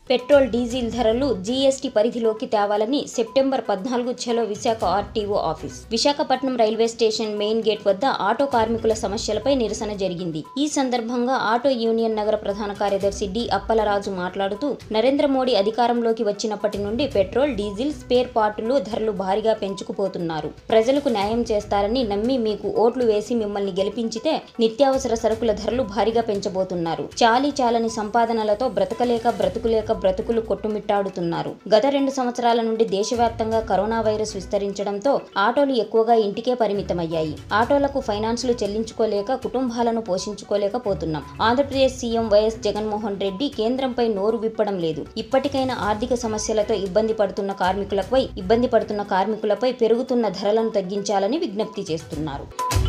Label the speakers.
Speaker 1: petrol diesel ధరలు GST పరిధిలోకి తేవాలని సెప్టెంబర్ పద్నాలుగు చలో Visakha RTO office Visakhapatnam railway station main gate వద్ద ఆటో కార్మికుల సమస్యలపై నిరసన జరిగింది ఈ సందర్భంగా ఆటో యూనియన్ నగర ప్రధాన కార్యదర్శి డి అప్పలరాజు మాట్లాడుతూ నరేంద్ర మోడీ అధికారంలోకి వచ్చినప్పటి నుండి పెట్రోల్ డీజిల్ స్పేర్ పార్టులు ధరలు భారీగా పెంచుకుపోతున్నారు ప్రజలకు న్యాయం చేస్తారని నమ్మి మీకు ఓట్లు వేసి మిమ్మల్ని గెలిపించితే నిత్యావసర సరుకుల ధరలు భారీగా పెంచబోతున్నారు చాలీ చాలని సంపాదనలతో బ్రతకలేక బ్రతుకులేక బ్రతుకులు కొట్టుమిట్టాడుతున్నారు గత రెండు సంవత్సరాల నుండి దేశవ్యాప్తంగా కరోనా వైరస్ విస్తరించడంతో ఆటోలు ఎక్కువగా ఇంటికే పరిమితమయ్యాయి ఆటోలకు ఫైనాన్సులు చెల్లించుకోలేక కుటుంబాలను పోషించుకోలేకపోతున్నాం ఆంధ్రప్రదేశ్ సీఎం వైఎస్ జగన్మోహన్ రెడ్డి కేంద్రంపై నోరు విప్పడం లేదు ఇప్పటికైనా ఆర్థిక సమస్యలతో ఇబ్బంది పడుతున్న కార్మికులపై ఇబ్బంది పడుతున్న కార్మికులపై పెరుగుతున్న ధరలను తగ్గించాలని విజ్ఞప్తి చేస్తున్నారు